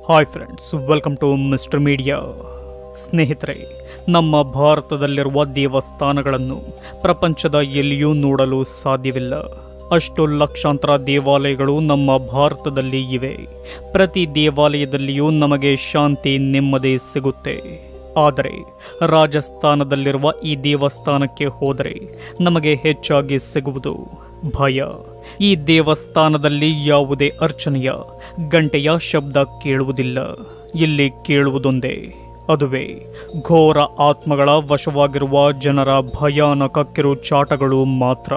hi friends welcome to mister media ಸ್ನೇಹಿತರೆ ನಮ್ಮ ಭಾರತದಲ್ಲಿರುವ ದೇವಸ್ಥಾನಗಳನ್ನು ಪ್ರಪಂಚದ ಎಲ್ಲಿಯೂ ನೋಡಲು ಸಾಧ್ಯವಿಲ್ಲ ಅಷ್ಟು ಲಕ್ಷಾಂತರ ದೇವಾಲಯಗಳು ನಮ್ಮ ಭಾರತದಲ್ಲಿ ಇವೆ ಪ್ರತಿ ದೇವಾಲಯದಲ್ಲಿಯೂ ನಮಗೆ ಶಾಂತಿ ನೆಮ್ಮದಿ ಸಿಗುತ್ತೆ ಆದರೆ ರಾಜಸ್ಥಾನದಲ್ಲಿರುವ ಈ ದೇವಸ್ಥಾನಕ್ಕೆ ಹೋದರೆ ನಮಗೆ ಹೆಚ್ಚಾಗಿ ಸಿಗುವುದು ಭಯ ಈ ದೇವಸ್ಥಾನದಲ್ಲಿ ಯಾವುದೇ ಅರ್ಚನೆಯ ಗಂಟೆಯ ಶಬ್ದ ಕೇಳುವುದಿಲ್ಲ ಇಲ್ಲಿ ಕೇಳುವುದೊಂದೇ ಅದುವೇ ಘೋರ ಆತ್ಮಗಳ ವಶವಾಗಿರುವ ಜನರ ಭಯಾನಕ ಕಿರುಚಾಟಗಳು ಮಾತ್ರ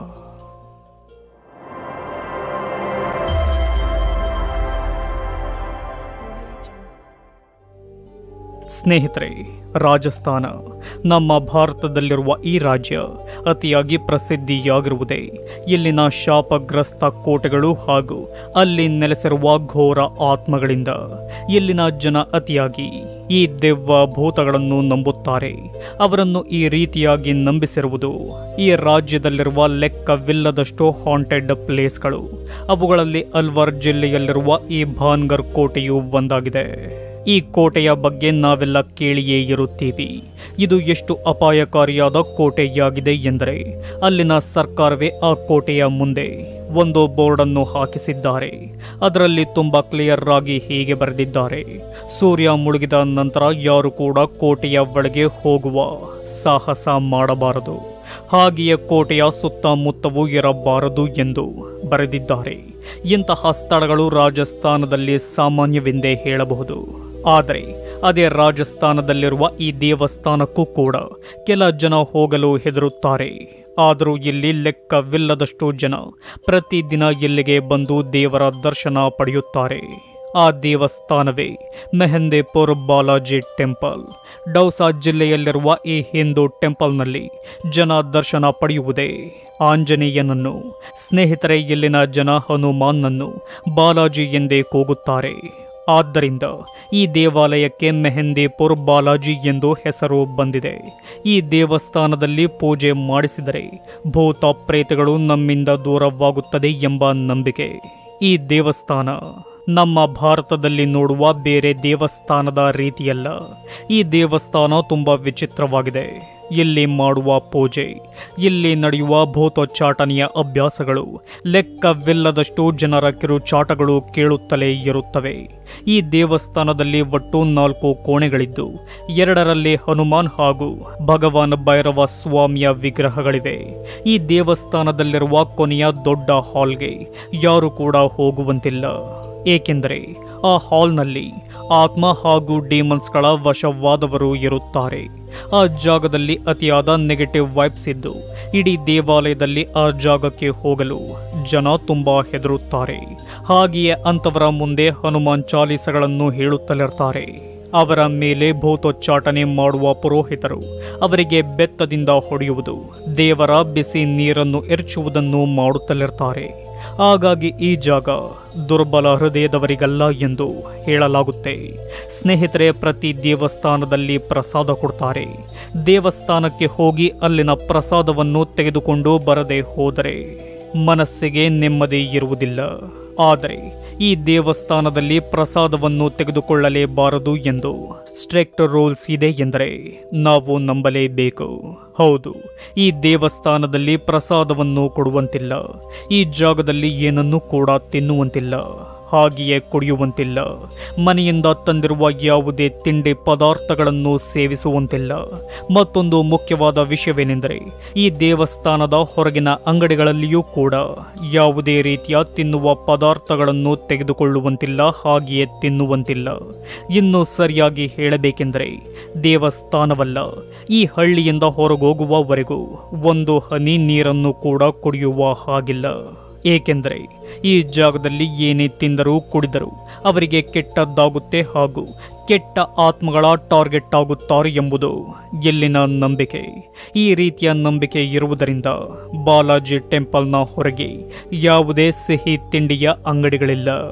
ಸ್ನೇಹಿತರೆ ರಾಜಸ್ಥಾನ ನಮ್ಮ ಭಾರತದಲ್ಲಿರುವ ಈ ರಾಜ್ಯ ಅತಿಯಾಗಿ ಪ್ರಸಿದ್ಧಿಯಾಗಿರುವುದೇ ಇಲ್ಲಿನ ಶಾಪಗ್ರಸ್ತ ಕೋಟೆಗಳು ಹಾಗೂ ಅಲ್ಲಿ ನೆಲೆಸಿರುವ ಘೋರ ಆತ್ಮಗಳಿಂದ ಇಲ್ಲಿನ ಜನ ಅತಿಯಾಗಿ ಈ ದೆವ್ವ ಭೂತಗಳನ್ನು ನಂಬುತ್ತಾರೆ ಅವರನ್ನು ಈ ರೀತಿಯಾಗಿ ನಂಬಿಸಿರುವುದು ಈ ರಾಜ್ಯದಲ್ಲಿರುವ ಲೆಕ್ಕವಿಲ್ಲದಷ್ಟು ಹಾಂಟೆಡ್ ಪ್ಲೇಸ್ಗಳು ಅವುಗಳಲ್ಲಿ ಅಲ್ವರ್ ಜಿಲ್ಲೆಯಲ್ಲಿರುವ ಈ ಭಾನ್ಗರ್ ಕೋಟೆಯು ಒಂದಾಗಿದೆ ಈ ಕೋಟೆಯ ಬಗ್ಗೆ ನಾವೆಲ್ಲ ಕೇಳಿಯೇ ಇರುತ್ತೀವಿ ಇದು ಎಷ್ಟು ಅಪಾಯಕಾರಿಯಾದ ಕೋಟೆಯಾಗಿದೆ ಎಂದರೆ ಅಲ್ಲಿನ ಸರ್ಕಾರವೇ ಆ ಕೋಟೆಯ ಮುಂದೆ ಒಂದು ಬೋರ್ಡನ್ನು ಹಾಕಿಸಿದ್ದಾರೆ ಅದರಲ್ಲಿ ತುಂಬ ಕ್ಲಿಯರ್ ಆಗಿ ಹೀಗೆ ಬರೆದಿದ್ದಾರೆ ಸೂರ್ಯ ಮುಳುಗಿದ ನಂತರ ಯಾರು ಕೂಡ ಕೋಟೆಯ ಒಳಗೆ ಹೋಗುವ ಸಾಹಸ ಮಾಡಬಾರದು ಹಾಗೆಯೇ ಕೋಟೆಯ ಸುತ್ತಮುತ್ತವೂ ಇರಬಾರದು ಎಂದು ಬರೆದಿದ್ದಾರೆ ಇಂತಹ ಸ್ಥಳಗಳು ರಾಜಸ್ಥಾನದಲ್ಲಿ ಸಾಮಾನ್ಯವೆಂದೇ ಹೇಳಬಹುದು ಆದರೆ ಅದೇ ರಾಜಸ್ಥಾನದಲ್ಲಿರುವ ಈ ದೇವಸ್ಥಾನಕ್ಕೂ ಕೂಡ ಕೆಲ ಜನ ಹೋಗಲು ಹೆದರುತ್ತಾರೆ ಆದರೂ ಇಲ್ಲಿ ಲೆಕ್ಕವಿಲ್ಲದಷ್ಟು ಜನ ಪ್ರತಿದಿನ ಇಲ್ಲಿಗೆ ಬಂದು ದೇವರ ದರ್ಶನ ಪಡೆಯುತ್ತಾರೆ ಆ ದೇವಸ್ಥಾನವೇ ಮೆಹಂದೇಪುರ್ ಬಾಲಾಜಿ ಟೆಂಪಲ್ ಡೌಸಾ ಜಿಲ್ಲೆಯಲ್ಲಿರುವ ಈ ಹಿಂದೂ ಟೆಂಪಲ್ನಲ್ಲಿ ಜನ ದರ್ಶನ ಪಡೆಯುವುದೇ ಆಂಜನೇಯನನ್ನು ಸ್ನೇಹಿತರೆ ಇಲ್ಲಿನ ಜನ ಹನುಮಾನ್ನನ್ನು ಬಾಲಾಜಿ ಎಂದೇ ಕೂಗುತ್ತಾರೆ ಆದ್ದರಿಂದ ಈ ದೇವಾಲಯಕ್ಕೆ ಮೆಹಂದಿಪುರ್ ಬಾಲಾಜಿ ಎಂದು ಹೆಸರು ಬಂದಿದೆ ಈ ದೇವಸ್ಥಾನದಲ್ಲಿ ಪೂಜೆ ಮಾಡಿಸಿದರೆ ಭೂತ ಪ್ರೇತಗಳು ನಮ್ಮಿಂದ ದೂರವಾಗುತ್ತದೆ ಎಂಬ ನಂಬಿಕೆ ಈ ದೇವಸ್ಥಾನ ನಮ್ಮ ಭಾರತದಲ್ಲಿ ನೋಡುವ ಬೇರೆ ದೇವಸ್ಥಾನದ ರೀತಿಯಲ್ಲ ಈ ದೇವಸ್ಥಾನ ತುಂಬ ವಿಚಿತ್ರವಾಗಿದೆ ಇಲ್ಲಿ ಮಾಡುವ ಪೂಜೆ ಇಲ್ಲಿ ನಡೆಯುವ ಭೂತೋಚ್ಚಾಟನೆಯ ಅಭ್ಯಾಸಗಳು ಲೆಕ್ಕವಿಲ್ಲದಷ್ಟು ಜನರ ಕಿರುಚಾಟಗಳು ಕೇಳುತ್ತಲೇ ಇರುತ್ತವೆ ಈ ದೇವಸ್ಥಾನದಲ್ಲಿ ಒಟ್ಟು ನಾಲ್ಕು ಕೋಣೆಗಳಿದ್ದು ಎರಡರಲ್ಲಿ ಹನುಮಾನ್ ಹಾಗೂ ಭಗವಾನ್ ಭೈರವ ಸ್ವಾಮಿಯ ವಿಗ್ರಹಗಳಿವೆ ಈ ದೇವಸ್ಥಾನದಲ್ಲಿರುವ ಕೊನೆಯ ದೊಡ್ಡ ಹಾಲ್ಗೆ ಯಾರು ಕೂಡ ಹೋಗುವಂತಿಲ್ಲ ಏಕೆಂದರೆ ಆ ಹಾಲ್ನಲ್ಲಿ ಆತ್ಮ ಹಾಗೂ ಡೀಮನ್ಸ್ಗಳ ವಶವಾದವರು ಇರುತ್ತಾರೆ ಆ ಜಾಗದಲ್ಲಿ ಅತಿಯಾದ ನೆಗೆಟಿವ್ ವೈಬ್ಸ್ ಇದ್ದು ಇಡೀ ದೇವಾಲಯದಲ್ಲಿ ಆ ಜಾಗಕ್ಕೆ ಹೋಗಲು ಜನ ತುಂಬಾ ಹೆದರುತ್ತಾರೆ ಹಾಗೆಯೇ ಅಂಥವರ ಮುಂದೆ ಹನುಮಾನ್ ಚಾಲೀಸಗಳನ್ನು ಹೇಳುತ್ತಲಿರ್ತಾರೆ ಅವರ ಮೇಲೆ ಭೂತೋಚ್ಚಾಟನೆ ಮಾಡುವ ಪುರೋಹಿತರು ಅವರಿಗೆ ಬೆತ್ತದಿಂದ ಹೊಡೆಯುವುದು ದೇವರ ಬಿಸಿ ನೀರನ್ನು ಎರಚುವುದನ್ನು ಮಾಡುತ್ತಲಿರ್ತಾರೆ ಹಾಗಾಗಿ ಈ ಜಾಗ ದುರ್ಬಲ ಹೃದಯದವರಿಗಲ್ಲ ಎಂದು ಹೇಳಲಾಗುತ್ತೆ ಸ್ನೇಹಿತರೆ ಪ್ರತಿ ದೇವಸ್ಥಾನದಲ್ಲಿ ಪ್ರಸಾದ ಕೊಡ್ತಾರೆ ದೇವಸ್ಥಾನಕ್ಕೆ ಹೋಗಿ ಅಲ್ಲಿನ ಪ್ರಸಾದವನ್ನು ತೆಗೆದುಕೊಂಡು ಬರದೆ ಹೋದರೆ ಮನಸ್ಸಿಗೆ ನೆಮ್ಮದಿ ಇರುವುದಿಲ್ಲ ಆದರೆ ಈ ದೇವಸ್ಥಾನದಲ್ಲಿ ಪ್ರಸಾದವನ್ನು ತೆಗೆದುಕೊಳ್ಳಲೇಬಾರದು ಎಂದು ಸ್ಟ್ರಿಕ್ಟ್ ರೂಲ್ಸ್ ಇದೆ ಎಂದರೆ ನಾವು ನಂಬಲೇಬೇಕು ಹೌದು ಈ ದೇವಸ್ಥಾನದಲ್ಲಿ ಪ್ರಸಾದವನ್ನು ಕೊಡುವಂತಿಲ್ಲ ಈ ಜಾಗದಲ್ಲಿ ಏನನ್ನೂ ಕೂಡ ತಿನ್ನುವಂತಿಲ್ಲ ಹಾಗೆಯೇ ಕುಡಿಯುವಂತಿಲ್ಲ ಮನೆಯಿಂದ ತಂದಿರುವ ಯಾವುದೇ ತಿಂಡಿ ಪದಾರ್ಥಗಳನ್ನು ಸೇವಿಸುವಂತಿಲ್ಲ ಮತ್ತೊಂದು ಮುಖ್ಯವಾದ ವಿಷಯವೇನೆಂದರೆ ಈ ದೇವಸ್ಥಾನದ ಹೊರಗಿನ ಅಂಗಡಿಗಳಲ್ಲಿಯೂ ಕೂಡ ಯಾವುದೇ ರೀತಿಯ ತಿನ್ನುವ ಪದಾರ್ಥಗಳನ್ನು ತೆಗೆದುಕೊಳ್ಳುವಂತಿಲ್ಲ ಹಾಗೆಯೇ ತಿನ್ನುವಂತಿಲ್ಲ ಇನ್ನು ಸರಿಯಾಗಿ ಹೇಳಬೇಕೆಂದರೆ ದೇವಸ್ಥಾನವಲ್ಲ ಈ ಹಳ್ಳಿಯಿಂದ ಹೊರಗೋಗುವವರೆಗೂ ಒಂದು ಹನಿ ನೀರನ್ನು ಕೂಡ ಕುಡಿಯುವ ಹಾಗಿಲ್ಲ ಏಕೆಂದರೆ ಈ ಜಾಗದಲ್ಲಿ ಏನೇ ತಿಂದರೂ ಕುಡಿದರೂ ಅವರಿಗೆ ಕೆಟ್ಟದ್ದಾಗುತ್ತೆ ಹಾಗೂ ಕೆಟ್ಟ ಆತ್ಮಗಳ ಟಾರ್ಗೆಟ್ ಆಗುತ್ತಾರೆ ಎಂಬುದು ಇಲ್ಲಿನ ನಂಬಿಕೆ ಈ ರೀತಿಯ ನಂಬಿಕೆ ಇರುವುದರಿಂದ ಬಾಲಾಜಿ ಟೆಂಪಲ್ನ ಹೊರಗೆ ಯಾವುದೇ ಸಿಹಿ ತಿಂಡಿಯ ಅಂಗಡಿಗಳಿಲ್ಲ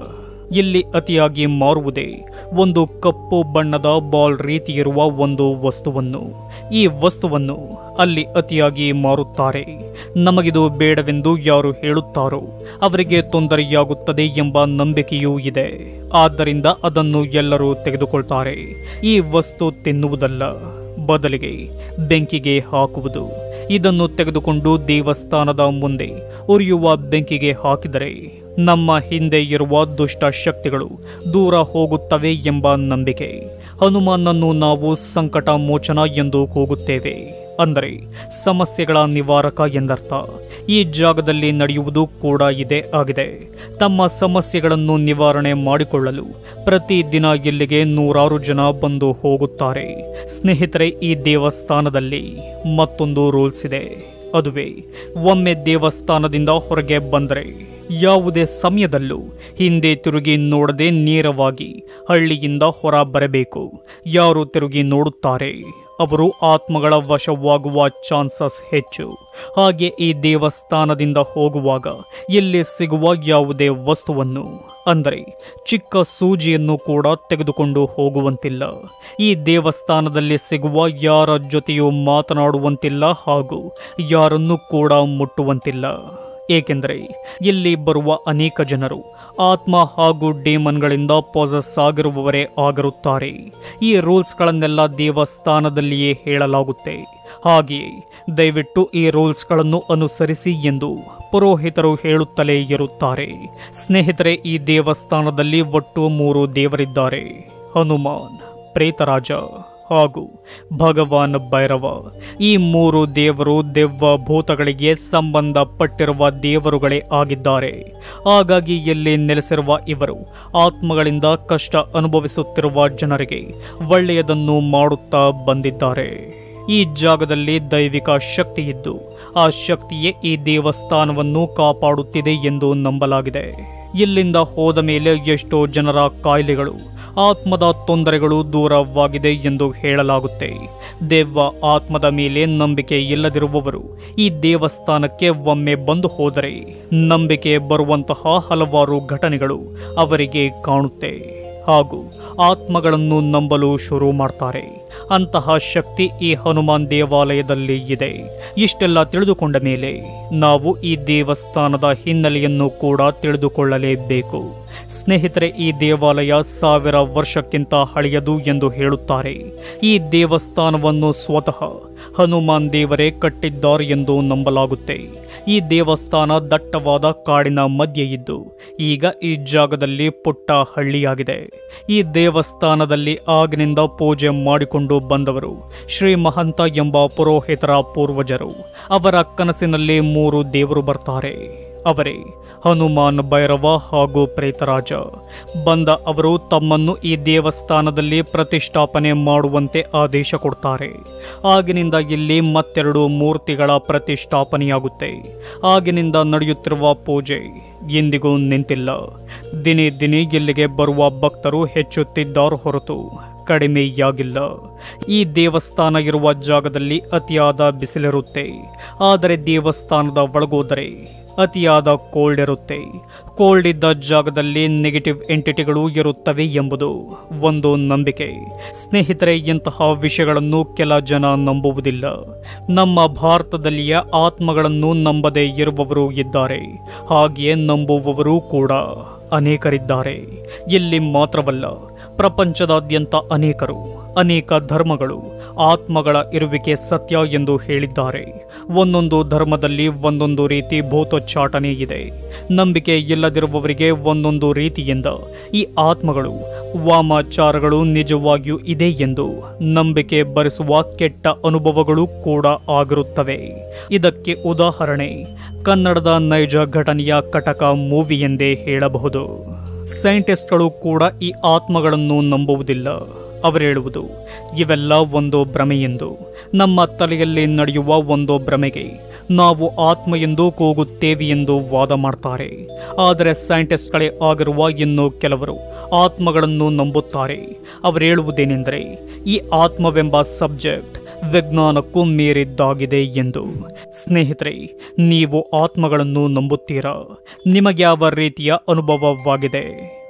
ಇಲ್ಲಿ ಅತಿಯಾಗಿ ಮಾರುವುದೇ ಒಂದು ಕಪ್ಪು ಬಣ್ಣದ ಬಾಲ್ ರೀತಿಯಿರುವ ಒಂದು ವಸ್ತುವನ್ನು ಈ ವಸ್ತುವನ್ನು ಅಲ್ಲಿ ಅತಿಯಾಗಿ ಮಾರುತ್ತಾರೆ ನಮಗಿದು ಬೇಡವೆಂದು ಯಾರು ಹೇಳುತ್ತಾರೋ ಅವರಿಗೆ ತೊಂದರೆಯಾಗುತ್ತದೆ ಎಂಬ ನಂಬಿಕೆಯೂ ಇದೆ ಆದ್ದರಿಂದ ಅದನ್ನು ಎಲ್ಲರೂ ತೆಗೆದುಕೊಳ್ತಾರೆ ಈ ವಸ್ತು ತಿನ್ನುವುದಲ್ಲ ಬದಲಿಗೆ ಬೆಂಕಿಗೆ ಹಾಕುವುದು ಇದನ್ನು ತೆಗೆದುಕೊಂಡು ದೇವಸ್ಥಾನದ ಮುಂದೆ ಉರಿಯುವ ಬೆಂಕಿಗೆ ಹಾಕಿದರೆ ನಮ್ಮ ಹಿಂದೆ ಇರುವ ದುಷ್ಟ ಶಕ್ತಿಗಳು ದೂರ ಹೋಗುತ್ತವೆ ಎಂಬ ನಂಬಿಕೆ ಹನುಮಾನನ್ನು ನಾವು ಸಂಕಟ ಮೋಚನ ಎಂದು ಕೂಗುತ್ತೇವೆ ಅಂದರೆ ಸಮಸ್ಯೆಗಳ ನಿವಾರಕ ಎಂದರ್ಥ ಈ ಜಾಗದಲ್ಲಿ ನಡೆಯುವುದು ಕೂಡ ಇದೇ ಆಗಿದೆ ತಮ್ಮ ಸಮಸ್ಯೆಗಳನ್ನು ನಿವಾರಣೆ ಮಾಡಿಕೊಳ್ಳಲು ಪ್ರತಿದಿನ ಇಲ್ಲಿಗೆ ನೂರಾರು ಜನ ಬಂದು ಹೋಗುತ್ತಾರೆ ಸ್ನೇಹಿತರೆ ಈ ದೇವಸ್ಥಾನದಲ್ಲಿ ಮತ್ತೊಂದು ರೂಲ್ಸ್ ಇದೆ ಅದುವೇ ಒಮ್ಮೆ ದೇವಸ್ಥಾನದಿಂದ ಹೊರಗೆ ಬಂದರೆ ಯಾವುದೇ ಸಮಯದಲ್ಲೂ ಹಿಂದೆ ತಿರುಗಿ ನೋಡದೆ ನೇರವಾಗಿ ಹಳ್ಳಿಯಿಂದ ಹೊರ ಬರಬೇಕು ಯಾರು ತಿರುಗಿ ನೋಡುತ್ತಾರೆ ಅವರು ಆತ್ಮಗಳ ವಶವಾಗುವ ಚಾನ್ಸಸ್ ಹೆಚ್ಚು ಹಾಗೆ ಈ ದೇವಸ್ಥಾನದಿಂದ ಹೋಗುವಾಗ ಇಲ್ಲಿ ಸಿಗುವ ಯಾವುದೇ ವಸ್ತುವನ್ನು ಅಂದರೆ ಚಿಕ್ಕ ಸೂಜಿಯನ್ನು ಕೂಡ ತೆಗೆದುಕೊಂಡು ಹೋಗುವಂತಿಲ್ಲ ಈ ದೇವಸ್ಥಾನದಲ್ಲಿ ಸಿಗುವ ಯಾರ ಜೊತೆಯೂ ಮಾತನಾಡುವಂತಿಲ್ಲ ಹಾಗೂ ಯಾರನ್ನೂ ಕೂಡ ಮುಟ್ಟುವಂತಿಲ್ಲ ಏಕೆಂದರೆ ಇಲ್ಲಿ ಬರುವ ಅನೇಕ ಜನರು ಆತ್ಮ ಹಾಗೂ ಡೇಮನ್ಗಳಿಂದ ಪಾಸಸ್ ಆಗಿರುವವರೇ ಆಗಿರುತ್ತಾರೆ ಈ ರೂಲ್ಸ್ಗಳನ್ನೆಲ್ಲ ದೇವಸ್ಥಾನದಲ್ಲಿಯೇ ಹೇಳಲಾಗುತ್ತೆ ಹಾಗೆಯೇ ದಯವಿಟ್ಟು ಈ ರೂಲ್ಸ್ಗಳನ್ನು ಅನುಸರಿಸಿ ಎಂದು ಪುರೋಹಿತರು ಹೇಳುತ್ತಲೇ ಇರುತ್ತಾರೆ ಸ್ನೇಹಿತರೆ ಈ ದೇವಸ್ಥಾನದಲ್ಲಿ ಒಟ್ಟು ಮೂರು ದೇವರಿದ್ದಾರೆ ಹನುಮಾನ್ ಪ್ರೇತರಾಜ ಹಾಗೂ ಭಗವಾನ್ ಭೈರವ ಈ ಮೂರು ದೇವರು ದೆವ್ವ ಭೂತಗಳಿಗೆ ಸಂಬಂಧಪಟ್ಟಿರುವ ದೇವರುಗಳೇ ಆಗಿದ್ದಾರೆ ಹಾಗಾಗಿ ಇಲ್ಲಿ ನೆಲೆಸಿರುವ ಇವರು ಆತ್ಮಗಳಿಂದ ಕಷ್ಟ ಅನುಭವಿಸುತ್ತಿರುವ ಜನರಿಗೆ ಒಳ್ಳೆಯದನ್ನು ಮಾಡುತ್ತಾ ಬಂದಿದ್ದಾರೆ ಈ ಜಾಗದಲ್ಲಿ ದೈವಿಕ ಶಕ್ತಿ ಇದ್ದು ಆ ಶಕ್ತಿಯೇ ಈ ದೇವಸ್ಥಾನವನ್ನು ಕಾಪಾಡುತ್ತಿದೆ ಎಂದು ನಂಬಲಾಗಿದೆ ಇಲ್ಲಿಂದ ಹೋದ ಮೇಲೆ ಎಷ್ಟೋ ಜನರ ಕಾಯಿಲೆಗಳು ಆತ್ಮದ ತೊಂದರೆಗಳು ದೂರವಾಗಿದೆ ಎಂದು ಹೇಳಲಾಗುತ್ತೆ ದೆವ್ವ ಆತ್ಮದ ಮೇಲೆ ನಂಬಿಕೆ ಇಲ್ಲದಿರುವವರು ಈ ದೇವಸ್ಥಾನಕ್ಕೆ ಒಮ್ಮೆ ಬಂದು ಹೋದರೆ ನಂಬಿಕೆ ಬರುವಂತಹ ಹಲವಾರು ಘಟನೆಗಳು ಅವರಿಗೆ ಕಾಣುತ್ತೆ ಹಾಗೂ ಆತ್ಮಗಳನ್ನು ನಂಬಲು ಶುರು ಮಾಡ್ತಾರೆ ಅಂತಹ ಶಕ್ತಿ ಈ ಹನುಮಾನ್ ದೇವಾಲಯದಲ್ಲಿ ಇದೆ ಇಷ್ಟೆಲ್ಲ ತಿಳಿದುಕೊಂಡ ಮೇಲೆ ನಾವು ಈ ದೇವಸ್ಥಾನದ ಹಿನ್ನೆಲೆಯನ್ನು ಕೂಡ ತಿಳಿದುಕೊಳ್ಳಲೇಬೇಕು ಸ್ನೇಹಿತರೆ ಈ ದೇವಾಲಯ ಸಾವಿರ ವರ್ಷಕ್ಕಿಂತ ಹಳೆಯದು ಎಂದು ಹೇಳುತ್ತಾರೆ ಈ ದೇವಸ್ಥಾನವನ್ನು ಸ್ವತಃ ಹನುಮಾನ್ ದೇವರೇ ಕಟ್ಟಿದ್ದಾರೆ ಎಂದು ನಂಬಲಾಗುತ್ತೆ ಈ ದೇವಸ್ಥಾನ ದಟ್ಟವಾದ ಕಾಡಿನ ಮಧ್ಯೆ ಇದ್ದು ಈಗ ಈ ಜಾಗದಲ್ಲಿ ಪುಟ್ಟ ಹಳ್ಳಿಯಾಗಿದೆ ಈ ದೇವಸ್ಥಾನದಲ್ಲಿ ಆಗಿನಿಂದ ಪೂಜೆ ಮಾಡಿಕೊಂಡು ಬಂದವರು ಶ್ರೀ ಮಹಂತ ಎಂಬ ಪುರೋಹಿತರ ಪೂರ್ವಜರು ಅವರ ಕನಸಿನಲ್ಲಿ ಮೂರು ದೇವರು ಬರ್ತಾರೆ ಅವರೇ ಹನುಮಾನ್ ಭೈರವ ಹಾಗೂ ಪ್ರೇತರಾಜ ಬಂದ ಅವರು ತಮ್ಮನ್ನು ಈ ದೇವಸ್ಥಾನದಲ್ಲಿ ಪ್ರತಿಷ್ಠಾಪನೆ ಮಾಡುವಂತೆ ಆದೇಶ ಕೊಡ್ತಾರೆ ಆಗಿನಿಂದ ಇಲ್ಲಿ ಮತ್ತೆರಡು ಮೂರ್ತಿಗಳ ಪ್ರತಿಷ್ಠಾಪನೆಯಾಗುತ್ತೆ ಆಗಿನಿಂದ ನಡೆಯುತ್ತಿರುವ ಪೂಜೆ ಎಂದಿಗೂ ನಿಂತಿಲ್ಲ ದಿನೇ ದಿನೇ ಇಲ್ಲಿಗೆ ಬರುವ ಭಕ್ತರು ಹೆಚ್ಚುತ್ತಿದ್ದಾರೆ ಹೊರತು ಕಡಿಮೆಯಾಗಿಲ್ಲ ಈ ದೇವಸ್ಥಾನ ಇರುವ ಜಾಗದಲ್ಲಿ ಅತಿಯಾದ ಬಿಸಿಲಿರುತ್ತೆ ಆದರೆ ದೇವಸ್ಥಾನದ ಒಳಗೋದರೆ ಅತಿಯಾದ ಕೋಲ್ಡ್ ಇರುತ್ತೆ ಕೋಲ್ಡ್ ಇದ್ದ ಜಾಗದಲ್ಲಿ ನೆಗೆಟಿವ್ ಎಂಟಿಟಿಗಳು ಇರುತ್ತವೆ ಎಂಬುದು ಒಂದು ನಂಬಿಕೆ ಸ್ನೇಹಿತರೆ ಇಂತಹ ವಿಷಯಗಳನ್ನು ಕೆಲ ಜನ ನಂಬುವುದಿಲ್ಲ ನಮ್ಮ ಭಾರತದಲ್ಲಿಯ ಆತ್ಮಗಳನ್ನು ನಂಬದೇ ಇರುವವರು ಇದ್ದಾರೆ ಹಾಗೆಯೇ ನಂಬುವವರು ಕೂಡ ಅನೇಕರಿದ್ದಾರೆ ಇಲ್ಲಿ ಮಾತ್ರವಲ್ಲ ಪ್ರಪಂಚದಾದ್ಯಂತ ಅನೇಕರು ಅನೇಕ ಧರ್ಮಗಳು ಆತ್ಮಗಳ ಇರುವಿಕೆ ಸತ್ಯ ಎಂದು ಹೇಳಿದ್ದಾರೆ ಒಂದೊಂದು ಧರ್ಮದಲ್ಲಿ ಒಂದೊಂದು ರೀತಿ ಭೂತೋಚ್ಚಾಟನೆ ಇದೆ ನಂಬಿಕೆ ಇಲ್ಲದಿರುವವರಿಗೆ ಒಂದೊಂದು ರೀತಿಯಿಂದ ಈ ಆತ್ಮಗಳು ವಾಮಾಚಾರಗಳು ನಿಜವಾಗಿಯೂ ಇದೆ ಎಂದು ನಂಬಿಕೆ ಬರೆಸುವ ಕೆಟ್ಟ ಅನುಭವಗಳು ಕೂಡ ಆಗಿರುತ್ತವೆ ಇದಕ್ಕೆ ಉದಾಹರಣೆ ಕನ್ನಡದ ನೈಜ ಘಟನೆಯ ಕಟಕ ಮೂವಿ ಎಂದೇ ಹೇಳಬಹುದು ಸೈಂಟಿಸ್ಟ್ಗಳು ಕೂಡ ಈ ಆತ್ಮಗಳನ್ನು ನಂಬುವುದಿಲ್ಲ ಅವರು ಹೇಳುವುದು ಇವೆಲ್ಲ ಒಂದು ಭ್ರಮೆ ಎಂದು ನಮ್ಮ ತಲೆಯಲ್ಲಿ ನಡೆಯುವ ಒಂದು ಭ್ರಮೆಗೆ ನಾವು ಆತ್ಮ ಎಂದು ಕೂಗುತ್ತೇವೆ ಎಂದು ವಾದ ಮಾಡ್ತಾರೆ ಆದರೆ ಸೈಂಟಿಸ್ಟ್ಗಳೇ ಆಗಿರುವ ಇನ್ನು ಕೆಲವರು ಆತ್ಮಗಳನ್ನು ನಂಬುತ್ತಾರೆ ಅವರು ಹೇಳುವುದೇನೆಂದರೆ ಈ ಆತ್ಮವೆಂಬ ಸಬ್ಜೆಕ್ಟ್ ವಿಜ್ಞಾನಕ್ಕೂ ಮೀರಿದ್ದಾಗಿದೆ ಎಂದು ಸ್ನೇಹಿತರೆ ನೀವು ಆತ್ಮಗಳನ್ನು ನಂಬುತ್ತೀರಾ ನಿಮಗೆ ಯಾವ ರೀತಿಯ ಅನುಭವವಾಗಿದೆ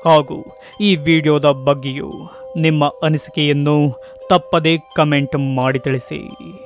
ಹಾಗೂ ಈ ವಿಡಿಯೋದ ಬಗ್ಗೆಯೂ ನಿಮ್ಮ ಅನಿಸಿಕೆಯನ್ನು ತಪ್ಪದೇ ಕಮೆಂಟ್ ಮಾಡಿ ತಿಳಿಸಿ